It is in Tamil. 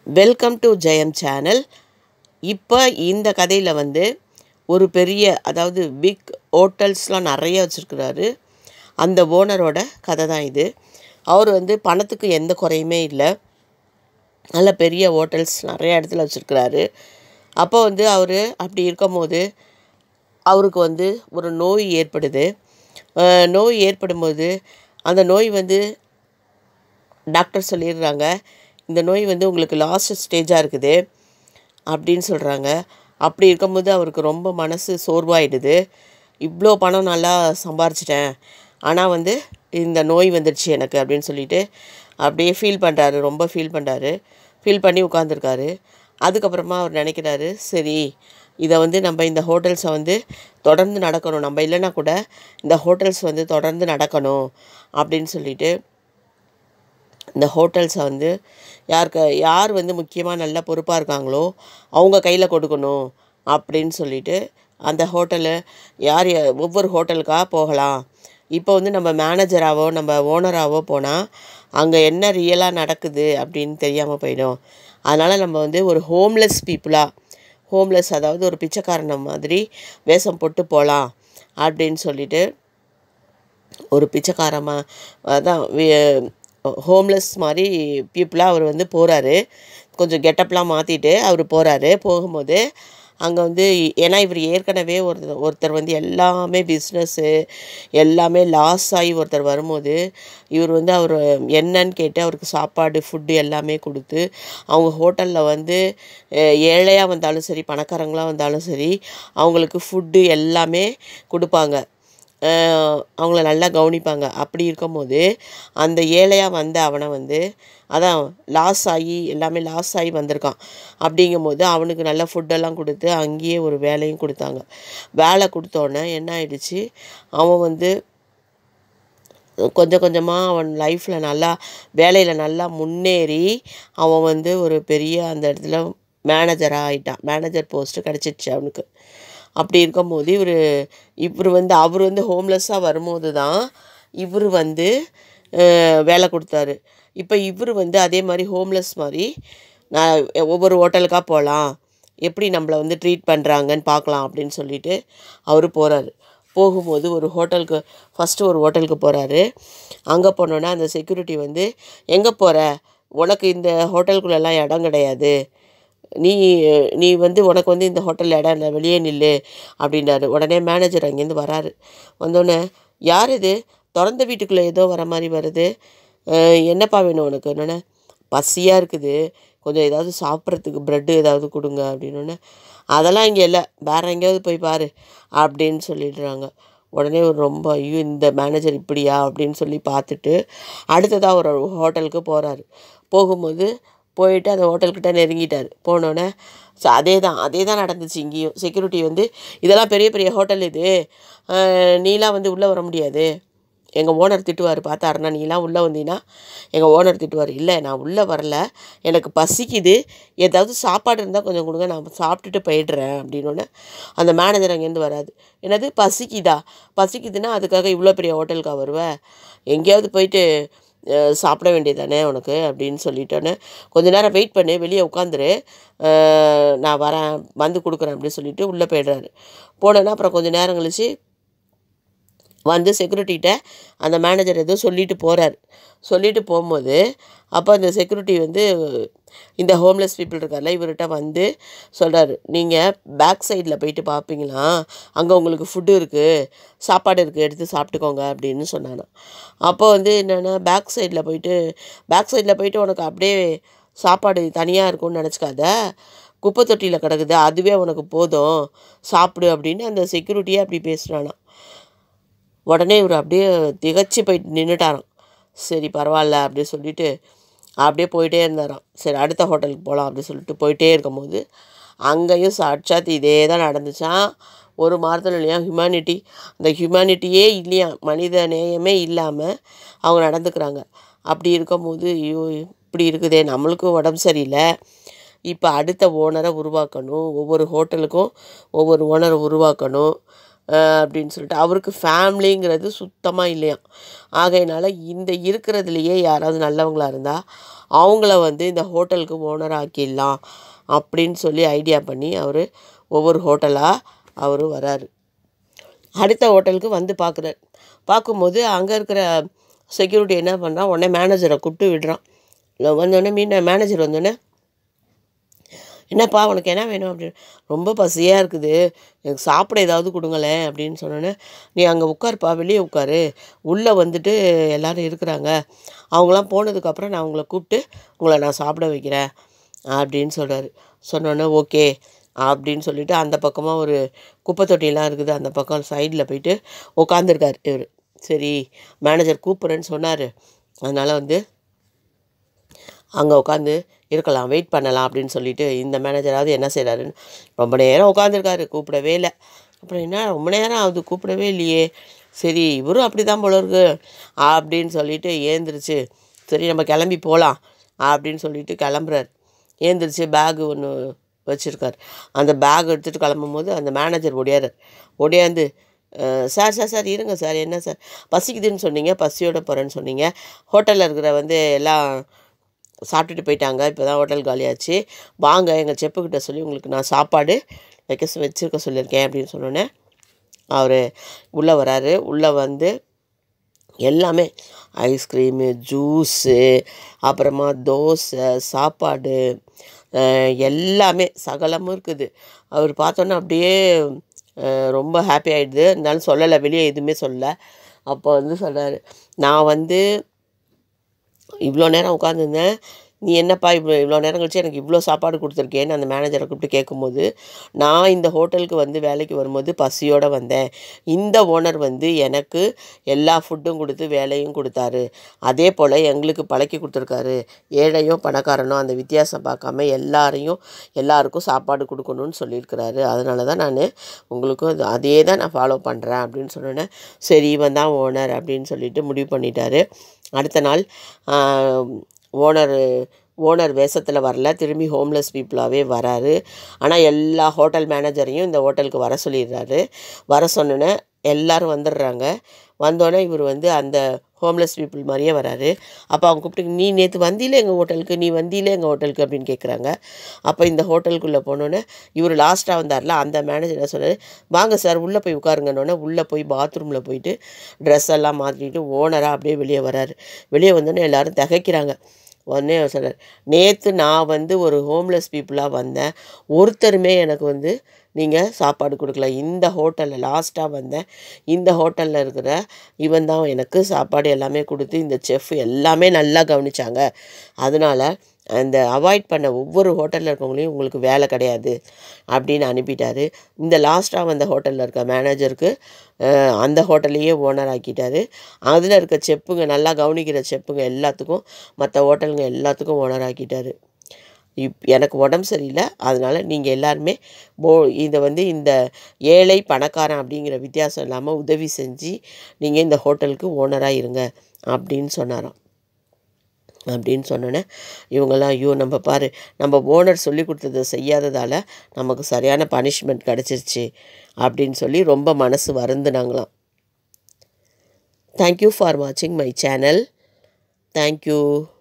வெல்கம் டு ஜெயம் சேனல் இப்போ இந்த கதையில் வந்து ஒரு பெரிய அதாவது பிக் ஹோட்டல்ஸ்லாம் நிறைய வச்சுருக்கிறாரு அந்த ஓனரோட கதை தான் இது அவர் வந்து பணத்துக்கு எந்த குறையுமே இல்லை நல்ல பெரிய ஹோட்டல்ஸ் நிறைய இடத்துல வச்சுருக்கிறாரு அப்போ வந்து அவர் அப்படி இருக்கும்போது அவருக்கு வந்து ஒரு நோய் ஏற்படுது அஹ் நோய் ஏற்படும்போது அந்த நோய் வந்து டாக்டர் சொல்லிடுறாங்க இந்த நோய் வந்து உங்களுக்கு லாஸ்ட் ஸ்டேஜாக இருக்குது அப்படின்னு சொல்கிறாங்க அப்படி இருக்கும்போது அவருக்கு ரொம்ப மனசு சோர்வாயிடுது இவ்வளோ பணம் நல்லா சம்பாரிச்சிட்டேன் ஆனால் வந்து இந்த நோய் வந்துடுச்சு எனக்கு அப்படின்னு சொல்லிட்டு அப்படியே ஃபீல் பண்ணுறாரு ரொம்ப ஃபீல் பண்ணுறாரு ஃபீல் பண்ணி உட்காந்துருக்காரு அதுக்கப்புறமா அவர் நினைக்கிறாரு சரி இதை வந்து நம்ம இந்த ஹோட்டல்ஸை வந்து தொடர்ந்து நடக்கணும் நம்ம இல்லைன்னா கூட இந்த ஹோட்டல்ஸ் வந்து தொடர்ந்து நடக்கணும் அப்படின்னு சொல்லிட்டு இந்த ஹோட்டல்ஸை வந்து யாருக்கு யார் வந்து முக்கியமாக நல்ல பொறுப்பாக இருக்காங்களோ அவங்க கையில் கொடுக்கணும் அப்படின்னு சொல்லிட்டு அந்த ஹோட்டலு யார் யா- ஒவ்வொரு ஹோட்டலுக்காக போகலாம் இப்போ வந்து நம்ம மேனேஜராகவோ நம்ம ஓனராகவோ போனால் அங்கே என்ன ரியலாக நடக்குது அப்படின்னு தெரியாமல் போயிடும் அதனால் நம்ம வந்து ஒரு ஹோம்லெஸ் பீப்புளாக ஹோம்லெஸ் அதாவது ஒரு பிச்சைக்காரன மாதிரி வேஷம் போட்டு போகலாம் அப்படின்னு சொல்லிட்டு ஒரு பிச்சைக்காரமா அதான் ஹோம்லெஸ் மாதிரி பீப்புளாக அவர் வந்து போகிறாரு கொஞ்சம் கெட்டப்லாம் மாற்றிட்டு அவர் போகிறாரு போகும்போது அங்கே வந்து ஏன்னா இவர் ஏற்கனவே ஒரு ஒருத்தர் வந்து எல்லாமே பிஸ்னஸ்ஸு எல்லாமே லாஸ் ஆகி ஒருத்தர் வரும்போது இவர் வந்து அவர் என்னன்னு கேட்டு அவருக்கு சாப்பாடு ஃபுட்டு எல்லாமே கொடுத்து அவங்க ஹோட்டலில் வந்து அஹ், ஏழையாக வந்தாலும் சரி பணக்காரங்களாக வந்தாலும் சரி அவங்களுக்கு ஃபுட்டு எல்லாமே கொடுப்பாங்க அஹ் அவங்கள நல்லா கவனிப்பாங்க அப்படி இருக்கும்போது அந்த ஏழையாக வந்த அவனை வந்து அதான் லாஸ் ஆகி எல்லாமே லாஸ் ஆகி வந்திருக்கான் அப்படிங்கும்போது அவனுக்கு நல்ல ஃபுட்டெல்லாம் கொடுத்து அங்கேயே ஒரு வேலையும் கொடுத்தாங்க வேலை கொடுத்தோன்னே என்ன ஆயிடுச்சு அவன் வந்து கொஞ்சம் கொஞ்சமாக அவன் லைஃப்பில் நல்லா வேலையில் நல்லா முன்னேறி அவன் வந்து ஒரு பெரிய அந்த இடத்துல மேனேஜராக ஆயிட்டான் மேனேஜர் போஸ்ட்டு கிடச்சிடுச்சு அவனுக்கு அப்படி இருக்கும்போது இவர் இவர் வந்து அவர் வந்து ஹோம்லெஸ்ஸாக வரும்போது தான் இவர் வந்து அஹ், வேலை கொடுத்தாரு இப்போ இவர் வந்து அதே மாதிரி ஹோம்லெஸ் மாதிரி நான் ஒவ்வொரு ஹோட்டலுக்காக போகலாம் எப்படி நம்மளை வந்து ட்ரீட் பண்ணுறாங்கன்னு பார்க்கலாம் அப்படின்னு சொல்லிட்டு அவர் போகிறாரு போகும்போது ஒரு ஹோட்டலுக்கு ஃபஸ்ட்டு ஒரு ஹோட்டலுக்கு போகிறாரு அங்கே போனோன்னா அந்த செக்யூரிட்டி வந்து எங்கே போகிற உனக்கு இந்த ஹோட்டலுக்குள்ளெல்லாம் இடம் கிடையாது நீ நீ வந்து உனக்கு வந்து இந்த ஹோட்டலில் இடம் இல்லை வெளியே நில்லு அப்படின்றாரு உடனே மேனேஜர் அங்கேருந்து வராரு வந்தோடனே யார் இது திறந்த வீட்டுக்குள்ளே ஏதோ வர மாதிரி வருது அஹ் என்னப்பா வேணும் உனக்கு என்னென்ன பசியாக இருக்குது கொஞ்சம் ஏதாவது சாப்பிட்றதுக்கு ப்ரெட்டு ஏதாவது கொடுங்க அப்படின்னோடனே அதெல்லாம் இங்கே இல்லை வேற எங்கேயாவது போய் பாரு அப்படின்னு சொல்லிடுறாங்க உடனே ஒரு ரொம்ப ஐயோ இந்த மேனேஜர் இப்படியா அப்படின்னு சொல்லி பார்த்துட்டு அடுத்ததாக ஒரு ஹோட்டலுக்கு போகிறாரு போகும்போது போயிட்டு அந்த ஹோட்டல்கிட்ட நெருங்கிட்டார் போனோடனே ஸோ அதே தான் அதே தான் நடந்துச்சு இங்கேயும் செக்யூரிட்டி வந்து இதெல்லாம் பெரிய பெரிய ஹோட்டல் இது அஹ், நீலாம் வந்து உள்ளே வர முடியாது எங்கள் ஓனர் திட்டுவார் பார்த்தாருன்னா நீலாம் உள்ளே வந்தீங்கன்னா எங்கள் ஓனர் திட்டுவார் இல்லை நான் உள்ளே வரல எனக்கு பசிக்குது ஏதாவது சாப்பாடு இருந்தால் கொஞ்சம் கொடுங்க நான் சாப்பிட்டுட்டு போயிடுறேன் அப்படின்னோடனே அந்த மேனேஜர் அங்கேருந்து வராது என்னது பசிக்குதா பசிக்குதுன்னா அதுக்காக இவ்வளோ பெரிய ஹோட்டலுக்கா வருவேன் எங்கேயாவது போயிட்டு அஹ், சாப்பிட வேண்டியதானே உனக்கு அப்படின்னு சொல்லிட்டோன்னே கொஞ்ச நேரம் வெயிட் பண்ணு வெளியே உட்காந்துரு நான் வரேன் வந்து கொடுக்குறேன் அப்படின்னு சொல்லிட்டு உள்ளே போயிடுறாரு போனோன்னா அப்புறம் கொஞ்சம் நேரம் கழிச்சு வந்து செக்யூரிட்டிகிட்ட அந்த மேனேஜர் ஏதோ சொல்லிட்டு போகிறார் சொல்லிட்டு போகும்போது அப்போ அந்த செக்யூரிட்டி வந்து இந்த ஹோம்லெஸ் பீப்புள் இருக்கார்ல இவர்கிட்ட வந்து சொல்கிறாரு நீங்கள் பேக் சைடில் போயிட்டு பார்ப்பீங்களா அங்கே உங்களுக்கு ஃபுட்டு இருக்குது சாப்பாடு இருக்குது எடுத்து சாப்பிட்டுக்கோங்க அப்படின்னு சொன்னானா அப்போ வந்து என்னென்னா பேக் சைடில் போயிட்டு பேக் சைடில் போயிட்டு உனக்கு அப்படியே சாப்பாடு தனியாக இருக்கும்னு நினச்சிக்காத குப்பை தொட்டியில் கிடக்குது அதுவே உனக்கு போதும் சாப்பிடு அப்படின்னு அந்த செக்யூரிட்டியே அப்படி பேசுகிறானா உடனே இவர் அப்படியே திகச்சு போயிட்டு நின்றுட்டாராம் சரி பரவாயில்ல அப்படின்னு சொல்லிட்டு அப்படியே போயிட்டே இருந்தாராம் சரி அடுத்த ஹோட்டலுக்கு போகலாம் அப்படின்னு சொல்லிட்டு போயிட்டே இருக்கும்போது அங்கேயும் சாட்சாத் இதே தான் நடந்துச்சான் ஒரு மாதத்துல இல்லையா ஹியூமனிட்டி அந்த ஹியூமனிட்டியே இல்லையா மனித நேயமே இல்லாமல் அவங்க நடந்துக்கிறாங்க அப்படி இருக்கும்போது ஐயோ இப்படி இருக்குதே நம்மளுக்கும் உடம்பு சரியில்லை இப்போ அடுத்த ஓனரை உருவாக்கணும் ஒவ்வொரு ஹோட்டலுக்கும் ஒவ்வொரு ஓனரை உருவாக்கணும் அஹ் அப்படின்னு சொல்லிட்டு அவருக்கு ஃபேமிலிங்கிறது சுத்தமாக இல்லையாம் ஆகையினால இந்த இருக்கிறதுலையே யாராவது நல்லவங்களா இருந்தால் அவங்கள வந்து இந்த ஹோட்டலுக்கு ஓனர் ஆக்கிடலாம் அப்படின்னு சொல்லி ஐடியா பண்ணி அவர் ஒவ்வொரு ஹோட்டலாக அவர் வராரு அடுத்த ஹோட்டலுக்கு வந்து பார்க்குறாரு பார்க்கும்போது அங்கே இருக்கிற செக்யூரிட்டி என்ன பண்ணுறான் உடனே மேனேஜரை கூப்பிட்டு விடுறான் இல்லை வந்தோடனே மீன் மேனேஜர் வந்தோடனே என்னப்பா உனக்கு என்ன வேணும் அப்படின்னு ரொம்ப பசியாக இருக்குது எனக்கு சாப்பிட ஏதாவது கொடுங்களேன் அப்படின்னு சொன்னோன்னே நீ அங்கே உட்காருப்பா வெளியே உட்காரு உள்ளே வந்துட்டு எல்லோரும் இருக்கிறாங்க அவங்களாம் போனதுக்கப்புறம் நான் உங்களை கூப்பிட்டு உங்களை நான் சாப்பிட வைக்கிறேன் அப்படின்னு சொல்கிறாரு சொன்னோன்னே ஓகே அப்படின்னு சொல்லிட்டு அந்த பக்கமாக ஒரு குப்பை தொட்டிலாம் இருக்குது அந்த பக்கம் சைடில் போயிட்டு உட்காந்துருக்கார் இவர் சரி மேனேஜர் கூப்பிட்றேன்னு சொன்னார் அதனால் வந்து அங்கே உட்காந்து இருக்கலாம் வெயிட் பண்ணலாம் அப்படின்னு சொல்லிட்டு இந்த மேனேஜராவது என்ன செய்கிறாருன்னு ரொம்ப நேரம் உட்காந்துருக்காரு கூப்பிடவே இல்லை அப்புறம் என்ன ரொம்ப நேரம் ஆகுது கூப்பிடவே இல்லையே சரி இவரும் அப்படி தான் போல இருக்கு அப்படின்னு சொல்லிட்டு ஏந்திரிச்சு சரி நம்ம கிளம்பி போகலாம் அப்படின்னு சொல்லிட்டு கிளம்புறாரு ஏந்திரிச்சு பேகு ஒன்று வச்சுருக்கார் அந்த பேக் எடுத்துகிட்டு கிளம்பும்போது அந்த மேனேஜர் ஒடியாரு ஒடியாந்து "அஹ், சார் சார் சார் இருங்க சார் என்ன சார் பசிக்குதுன்னு சொன்னீங்க பசியோட போகிறேன்னு சொன்னீங்க ஹோட்டலில் இருக்கிற வந்து எல்லாம் சாப்பிட்டுட்டு போயிட்டாங்க இப்போ தான் ஹோட்டல் காலியாச்சு வாங்க எங்கள் செப்புக்கிட்ட சொல்லி உங்களுக்கு நான் சாப்பாடு வைக்க சொ- வச்சிருக்க சொல்லியிருக்கேன் அப்படின்னு சொன்னோன்னே அவர் உள்ளே வராரு உள்ளே வந்து எல்லாமே ஐஸ்கிரீமு ஜூஸு அப்புறமா தோசை சாப்பாடு அஹ், எல்லாமே சகலமும் இருக்குது அவர் பார்த்தோன்னே அப்படியே அஹ், ரொம்ப ஹாப்பி ஆகிடுது இருந்தாலும் சொல்லலை வெளியே எதுவுமே சொல்லலை அப்போ வந்து சொல்கிறாரு நான் வந்து இவ்வளோ நேரம் உட்காந்துருந்தேன் நீ என்னப்பா இவ்வளோ இவ்வளோ நேரம் கழிச்சு எனக்கு இவ்வளோ சாப்பாடு கொடுத்துருக்கேன்னு அந்த மேனேஜரை கூப்பிட்டு கேட்கும்போது நான் இந்த ஹோட்டலுக்கு வந்து வேலைக்கு வரும்போது பசியோடு வந்தேன் இந்த ஓனர் வந்து எனக்கு எல்லா ஃபுட்டும் கொடுத்து வேலையும் கொடுத்தாரு அதே போல் எங்களுக்கு பழக்கி கொடுத்துருக்காரு ஏழையோ பணக்காரனோ அந்த வித்தியாசம் பார்க்காம எல்லாரையும் எல்லாருக்கும் சாப்பாடு கொடுக்கணும்னு சொல்லியிருக்கிறாரு அதனால தான் நான் உங்களுக்கும் அது- அதே தான் நான் ஃபாலோ பண்ணுறேன் அப்படின்னு சொன்னோன்னே சரி இவன் தான் ஓனர் அப்படின்னு சொல்லிட்டு முடிவு பண்ணிட்டாரு அடுத்த நாள் ஓனர் ஓனர் வேஷத்தில் வரல திரும்பி ஹோம்லெஸ் பீப்புளாகவே வராரு ஆனால் எல்லா ஹோட்டல் மேனேஜரையும் இந்த ஹோட்டலுக்கு வர சொல்லிடுறாரு வர சொன்னோன்னே எல்லாரும் வந்துடுறாங்க வந்தோடனே இவர் வந்து அந்த ஹோம்லெஸ் பீப்புள் மாதிரியே வராரு அப்போ அவங்க கூப்பிட்டு நீ நேற்று வந்தீல எங்கள் ஹோட்டலுக்கு நீ வந்தீல எங்கள் ஹோட்டலுக்கு அப்படின்னு கேட்குறாங்க அப்போ இந்த ஹோட்டலுக்குள்ளே போனோன்னே இவர் லாஸ்ட்டாக வந்தார்ல அந்த மேனேஜர் என்ன சொன்னார் வாங்க சார் உள்ளே போய் உட்காருங்கன்னொன்னே உள்ளே போய் பாத்ரூமில் போயிட்டு ட்ரெஸ் எல்லாம் மாற்றிட்டு ஓனராக அப்படியே வெளியே வராரு வெளியே வந்தோடனே எல்லாரும் திகைக்கிறாங்க உடனே அவர் சொல்றார் நேற்று நான் வந்து ஒரு ஹோம்லெஸ் பீப்புளாக வந்தேன் ஒருத்தருமே எனக்கு வந்து நீங்கள் சாப்பாடு கொடுக்கல இந்த ஹோட்டலில் லாஸ்ட்டாக வந்தேன் இந்த ஹோட்டலில் இருக்கிற இவன் தான் எனக்கு சாப்பாடு எல்லாமே கொடுத்து இந்த செஃப் எல்லாமே நல்லா கவனிச்சாங்க அதனால் அந்த அவாய்ட் பண்ண ஒவ்வொரு ஹோட்டலில் இருக்கவங்களையும் உங்களுக்கு வேலை கிடையாது அப்படின்னு அனுப்பிட்டாரு இந்த லாஸ்ட்டாக வந்த ஹோட்டலில் இருக்க மேனேஜருக்கு அஹ், அந்த ஹோட்டலையே ஓனர் ஆக்கிட்டாரு அதில் இருக்க செப்புங்க நல்லா கவனிக்கிற செப்புங்க எல்லாத்துக்கும் மற்ற ஹோட்டலுங்க எல்லாத்துக்கும் ஓனர் ஆக்கிட்டாரு இப் எனக்கு உடம்பு சரியில்லை அதனால் நீங்கள் எல்லாருமே போ இதை வந்து இந்த ஏழை பணக்காரன் அப்படிங்கிற வித்தியாசம் இல்லாமல் உதவி செஞ்சு நீங்கள் இந்த ஹோட்டலுக்கு ஓனராக இருங்க அப்படின்னு சொன்னாராம் அப்படின்னு சொன்னோன்னே இவங்கெல்லாம் ஐயோ நம்ம பாரு நம்ம ஓனர் சொல்லி கொடுத்ததை செய்யாததால் நமக்கு சரியான பனிஷ்மெண்ட் கிடச்சிருச்சு அப்படின்னு சொல்லி ரொம்ப மனசு வருந்துனாங்களாம் தேங்க்யூ ஃபார் வாட்சிங் மை சேனல் தேங்க்யூ